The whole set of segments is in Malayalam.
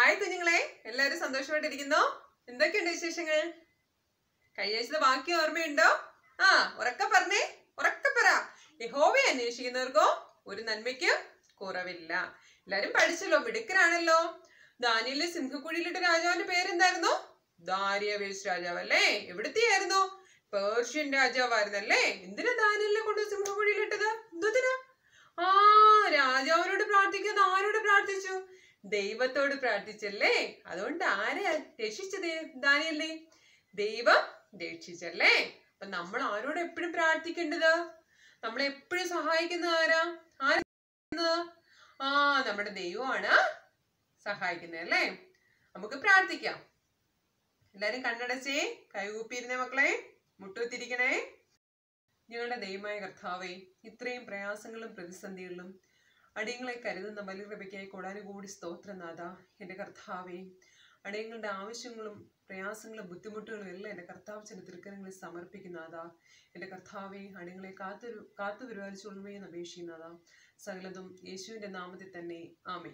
ഹായ് കുഞ്ഞുങ്ങളെ എല്ലാവരും സന്തോഷമായിട്ടിരിക്കുന്നോ എന്തൊക്കെയുണ്ട് വിശേഷങ്ങൾ കഴിഞ്ഞ ആഴ്ചത്തെ ബാക്കി ഓർമ്മയുണ്ടോ ആ ഉറക്കെ പറഞ്ഞേ ഉറക്കെ പറ യഹോവയെ അന്വേഷിക്കുന്നവർക്കോ ഒരു നന്മയ്ക്ക് കുറവില്ല എല്ലാരും പഠിച്ചല്ലോ മിടുക്കരാണല്ലോ ദാനിയലിലെ സിംഹക്കുഴിയിലിട്ട രാജാവിന്റെ പേരെന്തായിരുന്നു ദാരിയവേശ് രാജാവ് അല്ലേ എവിടുത്തെയായിരുന്നു പേർഷ്യൻ രാജാവായിരുന്നല്ലേ എന്തിനാ ദാനിയലിനെ കൊണ്ട് സിംഹക്കുഴിയിലിട്ടത് എന്തിനാ ആ രാജാവിനോട് പ്രാർത്ഥിക്കാതെ ആരോട് പ്രാർത്ഥിച്ചു ദൈവത്തോട് പ്രാർത്ഥിച്ചല്ലേ അതുകൊണ്ട് ആരെയാ രക്ഷിച്ചത് ദാനിയല്ലേ ദൈവം രക്ഷിച്ചല്ലേ അപ്പൊ നമ്മൾ ആരോട് എപ്പോഴും പ്രാർത്ഥിക്കേണ്ടത് നമ്മളെ എപ്പോഴും സഹായിക്കുന്ന ആരാ ആരാ ആ നമ്മുടെ ദൈവമാണ് സഹായിക്കുന്നത് അല്ലേ നമുക്ക് പ്രാർത്ഥിക്കാം എല്ലാരും കണ്ണടച്ചേ കൈകൂപ്പിയിരുന്നേ മക്കളെ മുട്ടുത്തിരിക്കണേ ഞങ്ങളുടെ ദൈവമായ കർത്താവെ ഇത്രയും പ്രയാസങ്ങളും പ്രതിസന്ധികളിലും അടിയങ്ങളെ കരുതുന്ന ബലികൃപയ്ക്കായി കൂടാനുകൂടി സ്തോത്രനാഥ എൻ്റെ കർത്താവെ അടിയങ്ങളുടെ ആവശ്യങ്ങളും പ്രയാസങ്ങളും ബുദ്ധിമുട്ടുകളും എല്ലാം എൻ്റെ കർത്താവ് തിരുക്കരങ്ങളിൽ സമർപ്പിക്കുന്നതാ എൻ്റെ കർത്താവെ അടിയങ്ങളെ കാത്തു കാത്തു പരിപാലിച്ചുകൊള്ളുമേ എന്ന് അപേക്ഷിക്കുന്നതാ സകലതും യേശുവിൻ്റെ നാമത്തിൽ തന്നെ ആമേ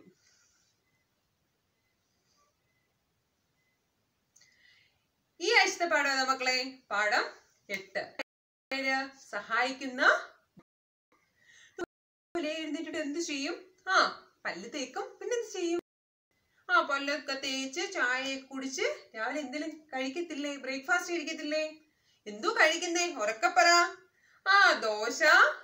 ഈ ആഴ്ചത്തെ പാഠം ഏതാ മക്കളെ പാഠം എട്ട് പേര് സഹായിക്കുന്ന രാവിലെ എഴുന്നേറ്റിട്ട് എന്ത് ചെയ്യും ആ പല്ല് തേക്കും പിന്നെ എന്ത് ചെയ്യും ആ പല്ലൊക്കെ തേച്ച് ചായ കുടിച്ച് രാവിലെ എന്തെങ്കിലും കഴിക്കത്തില്ലേ ബ്രേക്ക്ഫാസ്റ്റ് കഴിക്കത്തില്ലേ എന്തോ കഴിക്കുന്നേ ഉറക്കപ്പറ ആ ദോശ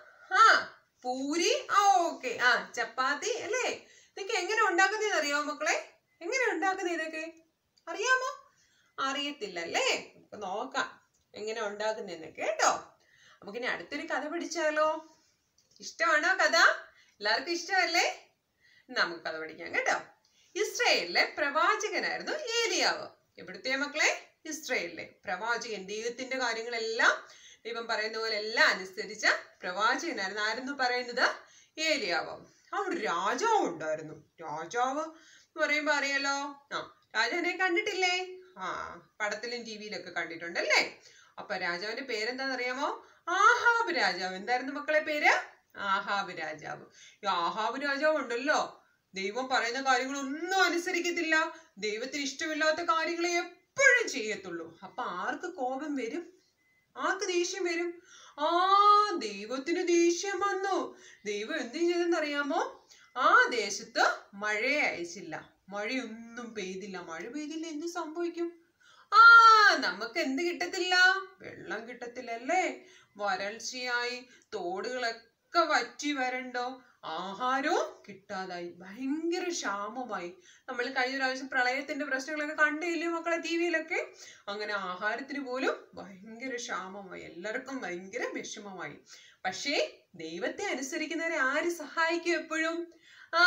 ആ പൂരി ആ ഓക്കെ ആ ചപ്പാത്തി അല്ലേ ഇതൊക്കെ എങ്ങനെ ഉണ്ടാക്കുന്നതെന്ന് അറിയാമോ മക്കളെ എങ്ങനെ ഉണ്ടാക്കുന്നത് ഇതൊക്കെ അറിയാമോ അറിയത്തില്ല അല്ലേ നമുക്ക് നോക്കാം എങ്ങനെ ഉണ്ടാക്കുന്നതെന്നൊക്കെ കേട്ടോ നമുക്കിനി അടുത്തൊരു കഥ പഠിച്ചാലോ ഇഷ്ടമാണോ കഥ എല്ലാവർക്കും ഇഷ്ടമല്ലേ നമുക്ക് കഥ പഠിക്കാം കേട്ടോ ഇസ്രയേലിലെ പ്രവാചകനായിരുന്നു ഏലിയാവ് എവിടുത്തെ മക്കളെ ഇസ്രയേലിലെ പ്രവാചകൻ ദൈവത്തിന്റെ കാര്യങ്ങളെല്ലാം ദൈവം പറയുന്ന പോലെ എല്ലാം അനുസരിച്ച പ്രവാചകനായിരുന്നു ആരെന്ന് പറയുന്നത് ഏലിയാവ് അവിടെ ഒരു രാജാവ് ഉണ്ടായിരുന്നു രാജാവ് എന്ന് പറയുമ്പോ അറിയാലോ ആ രാജാവിനെ കണ്ടിട്ടില്ലേ ആ പടത്തിലും ടി വിയിലൊക്കെ കണ്ടിട്ടുണ്ടല്ലേ അപ്പൊ രാജാവിന്റെ പേരെന്താന്ന് അറിയാമോ ആഹാബ് രാജാവ് എന്തായിരുന്നു മക്കളെ പേര് ആഹാബ് രാജാവ് ഈ ആഹാബ് രാജാവ് ഉണ്ടല്ലോ ദൈവം പറയുന്ന കാര്യങ്ങളൊന്നും അനുസരിക്കത്തില്ല ദൈവത്തിന് ഇഷ്ടമില്ലാത്ത കാര്യങ്ങളെ എപ്പോഴും ചെയ്യത്തുള്ളൂ അപ്പൊ ആർക്ക് കോപം വരും ആർക്ക് ദേഷ്യം വരും ആ ദൈവത്തിന് ദേഷ്യം വന്നു ദൈവം എന്ത് ചെയ്തെന്നറിയാമോ ആ ദേശത്ത് മഴയെ അയച്ചില്ല മഴയൊന്നും പെയ്തില്ല മഴ പെയ്തില്ല എന്ത് സംഭവിക്കും ആ നമുക്ക് എന്ത് കിട്ടത്തില്ല വെള്ളം കിട്ടത്തില്ലല്ലേ വരൾച്ചയായി തോടുകളൊക്കെ വറ്റി വരണ്ടോ ആഹാരവും കിട്ടാതായി ഭയങ്കര ക്ഷാമമായി നമ്മൾ കഴിഞ്ഞ പ്രാവശ്യം പ്രളയത്തിന്റെ പ്രശ്നങ്ങളൊക്കെ കണ്ടില്ലേ മക്കളെ ടി വിയിലൊക്കെ അങ്ങനെ ആഹാരത്തിന് പോലും ഭയങ്കര ക്ഷാമമായി എല്ലാവർക്കും ഭയങ്കര വിഷമമായി പക്ഷേ ദൈവത്തെ അനുസരിക്കുന്നവരെ ആര് സഹായിക്കും എപ്പോഴും ആ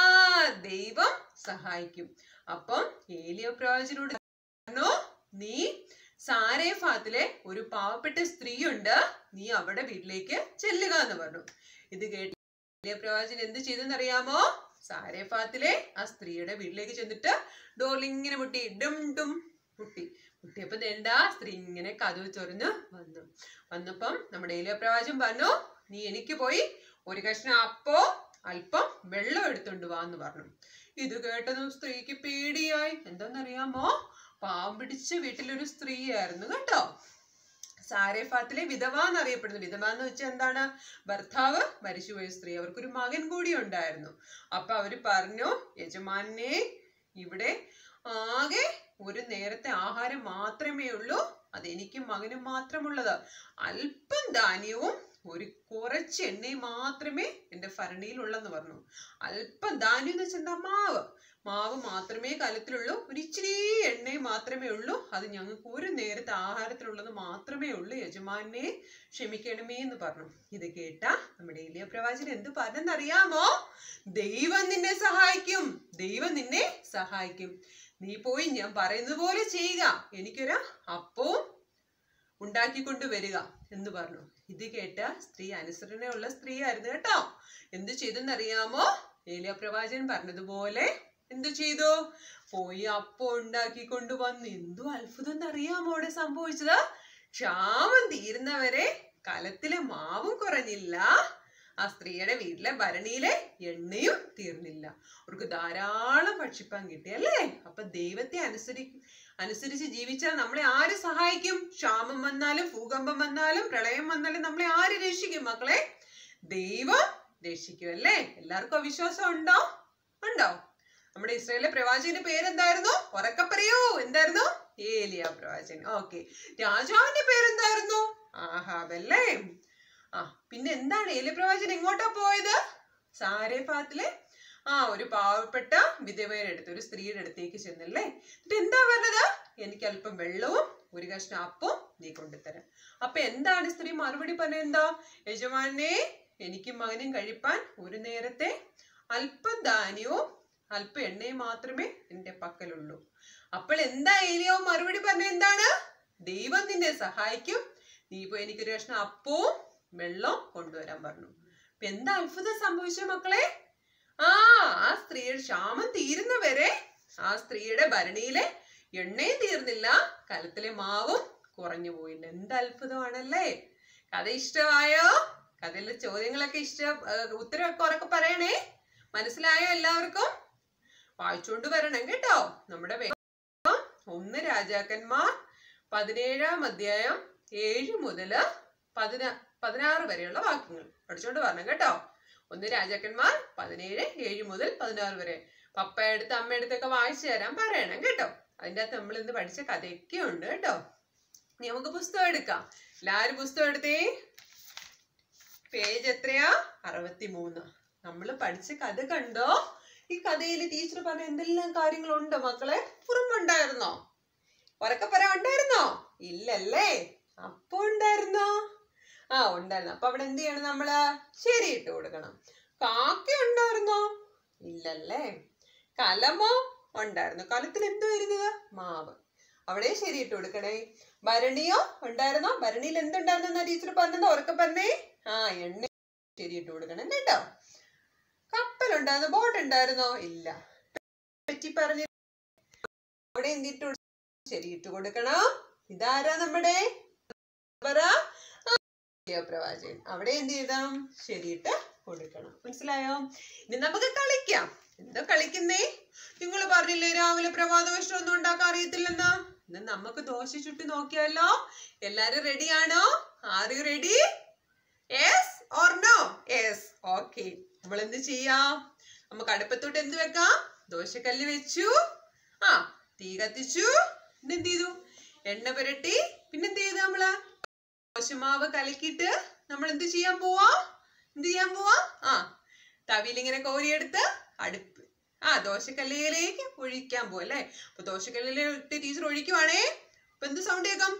ദൈവം സഹായിക്കും അപ്പം ഏലിയ പ്രവാചനോട് പറഞ്ഞു നീ സാരേഫാത്തിലെ ഒരു പാവപ്പെട്ട സ്ത്രീയുണ്ട് നീ അവിടെ വീട്ടിലേക്ക് ചെല്ലുക എന്ന് പറഞ്ഞു ഇത് കേട്ട് ഏലിയ പ്രവാചകൻ എന്ത് ചെയ്തെന്നറിയാമോ സാരേഫാത്തിലെ ആ സ്ത്രീയുടെ വീട്ടിലേക്ക് ചെന്നിട്ട് ഡോറിൽ ഇങ്ങനെ മുട്ടി ഡും ഡും മുട്ടി മുട്ടിയപ്പോ എന്താ സ്ത്രീ ഇങ്ങനെ കഥവ് ചൊറിഞ്ഞ് വന്നു വന്നപ്പം നമ്മുടെ ഏലിയ പ്രവാചകൻ പറഞ്ഞു നീ എനിക്ക് പോയി ഒരു കഷ്ണം അപ്പോ അല്പം വെള്ളം എടുത്തോണ്ട് വാ എന്ന് പറഞ്ഞു ഇത് കേട്ടതും സ്ത്രീക്ക് പേടിയായി എന്താന്നറിയാമോ പാവം പിടിച്ച വീട്ടിലൊരു സ്ത്രീയായിരുന്നു കേട്ടോ സാരേഫാത്തിലെ വിധവ എന്നറിയപ്പെടുന്നു വിധവ എന്ന് വെച്ചാൽ എന്താണ് ഭർത്താവ് മരിച്ചുപോയ സ്ത്രീ അവർക്കൊരു മകൻ കൂടി ഉണ്ടായിരുന്നു അപ്പൊ അവര് പറഞ്ഞു യജമാനെ ഇവിടെ ആകെ ഒരു നേരത്തെ ആഹാരം മാത്രമേ ഉള്ളൂ അത് എനിക്കും മകനും മാത്രമുള്ളത് അല്പം ധാന്യവും ഒരു കുറച്ച് എണ്ണയും മാത്രമേ എൻ്റെ ഭരണിയിലുള്ളെന്ന് പറഞ്ഞു അല്പം ധാന്യം എന്ന് വെച്ചാൽ എന്താ മാവ് മാവ് മാത്രമേ കലത്തിലുള്ളൂ ഒരു ഇച്ചിരി എണ്ണയും മാത്രമേ ഉള്ളൂ അത് ഞങ്ങൾക്ക് ഒരു നേരത്തെ ആഹാരത്തിലുള്ളത് മാത്രമേ ഉള്ളൂ യജമാനെ ക്ഷമിക്കണമേ എന്ന് പറഞ്ഞു ഇത് കേട്ട നമ്മുടെ ഏലിയ പ്രവാചകൻ എന്ത് പറഞ്ഞെന്നറിയാമോ ദൈവം നിന്നെ സഹായിക്കും ദൈവം നിന്നെ സഹായിക്കും നീ പോയി ഞാൻ പറയുന്നത് പോലെ ചെയ്യുക എനിക്കൊരു അപ്പവും ഉണ്ടാക്കിക്കൊണ്ട് വരിക എന്ന് പറഞ്ഞു ഇത് കേട്ട സ്ത്രീ അനുസരണയുള്ള സ്ത്രീ ആയിരുന്നു കേട്ടോ എന്ത് ചെയ്തെന്നറിയാമോ ഏലിയ പ്രവാചകൻ പറഞ്ഞതുപോലെ എന്തു ചെയ്തു പോയി അപ്പം ഉണ്ടാക്കിക്കൊണ്ട് വന്നു എന്തു അത്ഭുതം എന്നറിയാമോ അവിടെ സംഭവിച്ചത് ക്ഷാമം തീരുന്നവരെ കലത്തിലെ മാവും കുറഞ്ഞില്ല ആ സ്ത്രീയുടെ വീട്ടിലെ ഭരണിയിലെ എണ്ണയും തീർന്നില്ല അവർക്ക് ധാരാളം ഭക്ഷിപ്പാൻ കിട്ടി അല്ലേ അപ്പൊ ദൈവത്തെ അനുസരി അനുസരിച്ച് ജീവിച്ചാൽ നമ്മളെ ആര് സഹായിക്കും ക്ഷാമം വന്നാലും ഭൂകമ്പം വന്നാലും പ്രളയം വന്നാലും നമ്മളെ ആര് രക്ഷിക്കും മക്കളെ ദൈവം രക്ഷിക്കും അല്ലേ എല്ലാവർക്കും അവിശ്വാസം ഉണ്ടോ ഉണ്ടോ നമ്മുടെ ഇസ്രായേലിലെ പ്രവാചകന്റെ പേരെന്തായിരുന്നു ഉറക്കെ പറയൂ എന്തായിരുന്നു ഏലിയ പ്രവാചകൻ ഓക്കെ രാജാവിന്റെ പേരെന്തായിരുന്നു ആഹാബ് അല്ലേ ആ പിന്നെ എന്താണ് ഏലിയ പ്രവാചകൻ എങ്ങോട്ടാ പോയത് സാരേഫാത്തിലെ ആ ഒരു പാവപ്പെട്ട വിധവയുടെ അടുത്ത് ഒരു സ്ത്രീയുടെ അടുത്തേക്ക് ചെന്നല്ലേ എന്നിട്ട് എന്താ പറഞ്ഞത് എനിക്ക് അല്പം വെള്ളവും ഒരു കഷ്ണം അപ്പവും നീ കൊണ്ടുതരാം അപ്പൊ എന്താണ് സ്ത്രീ മറുപടി പറഞ്ഞത് എന്താ യജമാനെ എനിക്കും മകനും കഴിപ്പാൻ ഒരു നേരത്തെ അല്പം ധാന്യവും അല്പ എണ്ണയും മാത്രമേ എന്റെ പക്കലുള്ളൂ അപ്പോൾ എന്താ ഏലിയോ മറുപടി പറഞ്ഞ എന്താണ് ദൈവം നിന്നെ സഹായിക്കും നീ പോയി എനിക്കൊരു കഷ്ണം അപ്പവും വെള്ളവും കൊണ്ടുവരാൻ പറഞ്ഞു അപ്പൊ എന്താ അത്ഭുതം സംഭവിച്ച മക്കളെ ആ ആ സ്ത്രീയുടെ ക്ഷാമം തീരുന്നവരെ ആ സ്ത്രീയുടെ ഭരണിയിലെ എണ്ണയും തീർന്നില്ല കലത്തിലെ മാവും കുറഞ്ഞു പോയില്ല എന്ത് അത്ഭുതമാണല്ലേ കഥ ഇഷ്ടമായോ കഥയിലെ ചോദ്യങ്ങളൊക്കെ ഇഷ്ട ഏർ ഉത്തരവൊക്കെ ഉറക്കെ പറയണേ മനസ്സിലായോ എല്ലാവർക്കും വായിച്ചുകൊണ്ട് വരണം കേട്ടോ നമ്മുടെ വേദം ഒന്ന് രാജാക്കന്മാർ പതിനേഴാം അധ്യായം ഏഴ് മുതല് പതിന പതിനാറ് വരെയുള്ള വാക്യങ്ങൾ പഠിച്ചോണ്ട് വരണം കേട്ടോ ഒന്ന് രാജാക്കന്മാർ പതിനേഴ് ഏഴ് മുതൽ പതിനാറ് വരെ പപ്പ എടുത്ത് അമ്മ എടുത്തൊക്കെ വായിച്ചു തരാൻ പറയണം കേട്ടോ അതിൻ്റെ അകത്ത് നമ്മൾ ഇന്ന് പഠിച്ച കഥയൊക്കെ ഉണ്ട് കേട്ടോ ഇനി നമുക്ക് പുസ്തകം എടുക്കാം എല്ലാവരും പുസ്തകം എടുത്തേ പേജ് എത്രയാ അറുപത്തി മൂന്ന് നമ്മൾ പഠിച്ച കഥ കണ്ടോ ഈ കഥയിൽ ടീച്ചർ പറഞ്ഞ എന്തെല്ലാം കാര്യങ്ങളുണ്ടോ മക്കളെ കുറുമ്പുണ്ടായിരുന്നോ ഉറക്കെ പറയാൻ ഉണ്ടായിരുന്നോ ഇല്ലല്ലേ അപ്പൊ ഉണ്ടായിരുന്നോ ആ ഉണ്ടായിരുന്നു അപ്പൊ അവിടെ എന്ത് ചെയ്യണം നമ്മള് ശരി ഇട്ട് കൊടുക്കണം കാക്ക ഉണ്ടായിരുന്നോ ഇല്ലല്ലേ കലമോ ഉണ്ടായിരുന്നു കലത്തിൽ എന്തോ ഇരുന്നത് മാവ് അവിടെ ശരി ഇട്ട് കൊടുക്കണേ ഭരണിയോ ഉണ്ടായിരുന്നോ ഭരണിയിൽ എന്തുണ്ടായിരുന്ന ടീച്ചർ പറഞ്ഞത് ഉറക്കെ പറഞ്ഞേ ആ എണ്ണ ശരി ഇട്ട് കൊടുക്കണം കേട്ടോ കപ്പലുണ്ടായിരുന്നോ ബോട്ട് ഉണ്ടായിരുന്നോ ഇല്ല പറ്റി പറഞ്ഞു അവിടെ എന്തിട്ട് കൊടു- ശരി ഇട്ട് കൊടുക്കണം ഇതാരാ നമ്മുടെ പറ ആ, പ്രവാചകൻ അവിടെ എന്ത് ചെയ്യണം ശരിയിട്ട് കൊടുക്കണം മനസ്സിലായോ ഇനി നമുക്ക് കളിക്കാം എന്താ കളിക്കുന്നേ നിങ്ങൾ പറഞ്ഞില്ലേ രാവിലെ പ്രഭാത ഭക്ഷണം ഒന്നും ഉണ്ടാക്കാൻ അറിയത്തില്ലെന്ന് ഇന്ന് നമുക്ക് ദോശ ചുട്ടി നോക്കിയാലോ എല്ലാരും റെഡി ആണോ are you ready yes or no yes okay നമ്മൾ എന്ത് ചെയ്യാം നമുക്ക് അടുപ്പത്തോട്ട് എന്ത് വെക്കാം ദോശക്കല്ല് വെച്ചു ആ തീ കത്തിച്ചു പിന്നെ എന്ത് ചെയ്തു എണ്ണ പുരട്ടി പിന്നെ എന്ത് ചെയ്തു നമ്മള് ദോശമാവ് കലക്കിയിട്ട് നമ്മൾ എന്ത് ചെയ്യാൻ പോവാ എന്ത് ചെയ്യാൻ പോവാ ആ തവിയിൽ ഇങ്ങനെ കോരിയെടുത്ത് അടുപ്പ് ആ ദോശക്കല്ലിലേക്ക് ഒഴിക്കാൻ പോവാ അല്ലേ അപ്പൊ ദോശക്കല്ലിലിട്ട് ടീച്ചർ ഒഴിക്കുവാണേ അപ്പൊ എന്ത് സൗണ്ട് കേൾക്കാം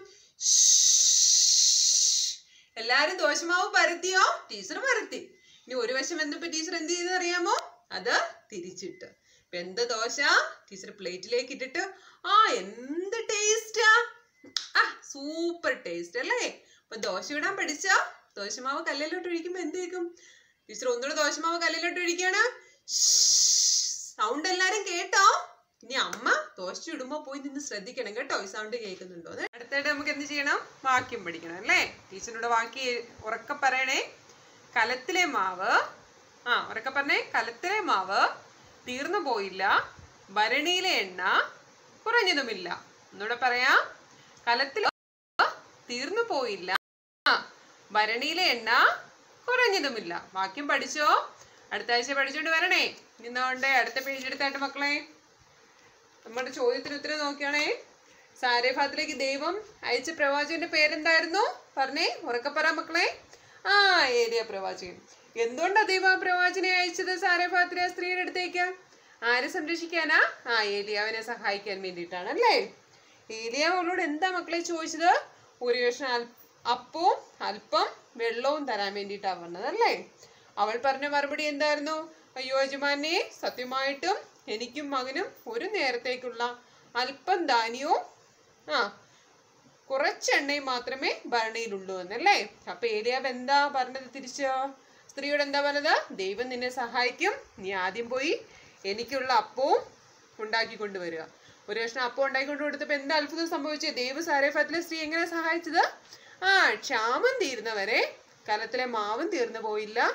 എല്ലാരും ദോശമാവ് പരത്തിയോ ടീച്ചർ പരത്തി ഇനി ഒരു വശം എന്തപ്പോ ടീച്ചർ എന്ത് ചെയ്തെന്ന് അറിയാമോ അത് തിരിച്ചിട്ട് ഇപ്പൊ എന്ത് ദോശ ടീച്ചർ പ്ലേറ്റിലേക്ക് ഇട്ടിട്ട് ആ എന്ത് ടേസ്റ്റാ ആ സൂപ്പർ ടേസ്റ്റ് അല്ലേ അപ്പൊ ദോശ ഇടാൻ പഠിച്ചോ ദോശമാവ് കല്ലിലോട്ട് ഒഴിക്കുമ്പോ എന്ത് കേൾക്കും ടീച്ചർ ഒന്നുകൂടെ ദോശമാവ് കല്ലിലോട്ട് ഒഴിക്കാണ് സൗണ്ട് എല്ലാരും കേട്ടോ ഇനി അമ്മ ദോശ ഇടുമ്പോ പോയി നിന്ന് ശ്രദ്ധിക്കണം കേട്ടോ ഈ സൗണ്ട് കേൾക്കുന്നുണ്ടോ എന്ന്. അടുത്തായിട്ട് നമുക്ക് എന്ത് ചെയ്യണം വാക്യം പഠിക്കണം അല്ലേ ടീച്ചറിനോട് വാക്കി ഉറക്കെ പറയണേ കലത്തിലെ മാവ് ആ ഉറക്കെ പറഞ്ഞേ കലത്തിലെ മാവ് തീർന്നു പോയില്ല ഭരണിയിലെ എണ്ണ കുറഞ്ഞതുമില്ല ഒന്നുകൂടെ പറയാം കലത്തിലെ മാവ് തീർന്നു പോയില്ല ആ ഭരണിയിലെ എണ്ണ കുറഞ്ഞതുമില്ല വാക്യം പഠിച്ചോ അടുത്ത ആഴ്ച പഠിച്ചോണ്ട് വരണേ നിന്നോണ്ട് അടുത്ത പേജ് എടുത്തായിട്ട് മക്കളെ നമ്മുടെ ചോദ്യത്തിന് ഉത്തരം നോക്കിയാണേ സാരേഫാത്തിലേക്ക് ദൈവം അയച്ച പ്രവാചകന്റെ പേരെന്തായിരുന്നു പറഞ്ഞേ ഉറക്കെ പറ മക്കളെ ആ ഏരിയ പ്രവാചകൻ എന്തുകൊണ്ടാ ദൈവം ആ പ്രവാചനെ അയച്ചത് സാരേഫാത്തിലെ ആ സ്ത്രീയുടെ അടുത്തേക്ക് ആരെ സംരക്ഷിക്കാനാ ആ ഏലിയാവിനെ സഹായിക്കാൻ വേണ്ടിയിട്ടാണ് അല്ലേ ഏലിയാവ് അവളോട് എന്താ മക്കളെ ചോദിച്ചത് ഒരു കഷ്ണം അൽ- അപ്പവും അല്പം വെള്ളവും തരാൻ വേണ്ടിയിട്ടാ പറഞ്ഞത് അല്ലേ അവൾ പറഞ്ഞ മറുപടി എന്തായിരുന്നു അയ്യോ യജമാനെ സത്യമായിട്ടും എനിക്കും മകനും ഒരു നേരത്തേക്കുള്ള അല്പം ധാന്യവും ആ കുറച്ചെണ്ണയും മാത്രമേ ഭരണിയിലുള്ളൂ എന്നല്ലേ അപ്പൊ ഏലിയാവ് എന്താ പറഞ്ഞത് തിരിച്ച് സ്ത്രീയോട് എന്താ പറഞ്ഞത് ദൈവം നിന്നെ സഹായിക്കും നീ ആദ്യം പോയി എനിക്കുള്ള അപ്പവും ഉണ്ടാക്കി കൊണ്ടുവരിക ഒരു കഷ്ണം അപ്പം ഉണ്ടാക്കിക്കൊണ്ട് കൊടുത്തപ്പോൾ എന്താ അത്ഭുതം സംഭവിച്ചത് ദൈവ സാരേഫത്തിലെ സ്ത്രീ എങ്ങനെ സഹായിച്ചത് ആ ക്ഷാമം തീരുന്നവരെ കലത്തിലെ മാവും തീർന്നു പോയില്ല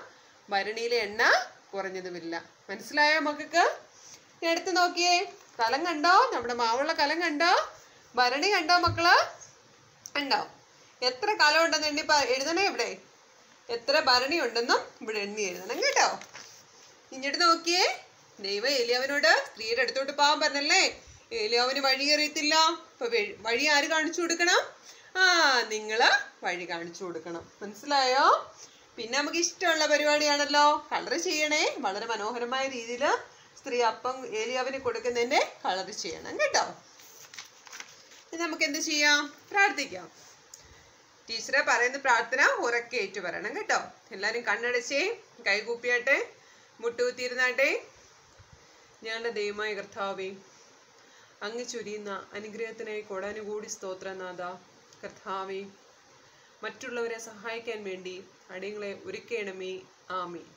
ഭരണിയിലെ എണ്ണ കുറഞ്ഞതുമില്ല മനസ്സിലായോ മക്കൾക്ക് ഇനി അടുത്ത് നോക്കിയേ കലം കണ്ടോ നമ്മുടെ മാവുള്ള കലം കണ്ടോ ഭരണി കണ്ടോ മക്കള് ഉണ്ടോ എത്ര കലം ഉണ്ടെന്ന് എണ്ണി പ- എഴുതണേ ഇവിടെ എത്ര ഭരണി ഉണ്ടെന്നും ഇവിടെ എണ്ണി എഴുതണം കേട്ടോ ഇങ്ങോട്ട് നോക്കിയേ ദൈവം ഏലിയാവിനോട് സ്ത്രീയുടെ അടുത്തോട്ട് പോകാൻ പറഞ്ഞല്ലേ ഏലിയാവിന് വഴി അറിയത്തില്ല അപ്പൊ വെ- വഴി ആര് കാണിച്ചു കൊടുക്കണം ആ നിങ്ങള് വഴി കാണിച്ചു കൊടുക്കണം മനസ്സിലായോ പിന്നെ നമുക്ക് ഇഷ്ടമുള്ള പരിപാടിയാണല്ലോ കളർ ചെയ്യണേ വളരെ മനോഹരമായ രീതിയിൽ സ്ത്രീ അപ്പം ഏലിയാവിന് കൊടുക്കുന്നതിന്റെ കളർ ചെയ്യണം കേട്ടോ ഇനി നമുക്ക് എന്ത് ചെയ്യാം പ്രാർത്ഥിക്കാം ടീച്ചറെ പറയുന്ന പ്രാർത്ഥന ഉറക്കെ ഏറ്റു പറയണം കേട്ടോ എല്ലാരും കണ്ണടച്ചേ കൈകൂപ്പിയാട്ടെ മുട്ടുകുത്തിയിരുന്നാട്ടെ ഞങ്ങളുടെ ദൈവമായ കർത്താവേ അങ്ങ് ചൊരിയുന്ന അനുഗ്രഹത്തിനായി കൊടാനുകൂടി സ്തോത്രനാഥ കർത്താവേ മറ്റുള്ളവരെ സഹായിക്കാൻ വേണ്ടി അടിയങ്ങളെ ഒരുക്കണമേ ആമേ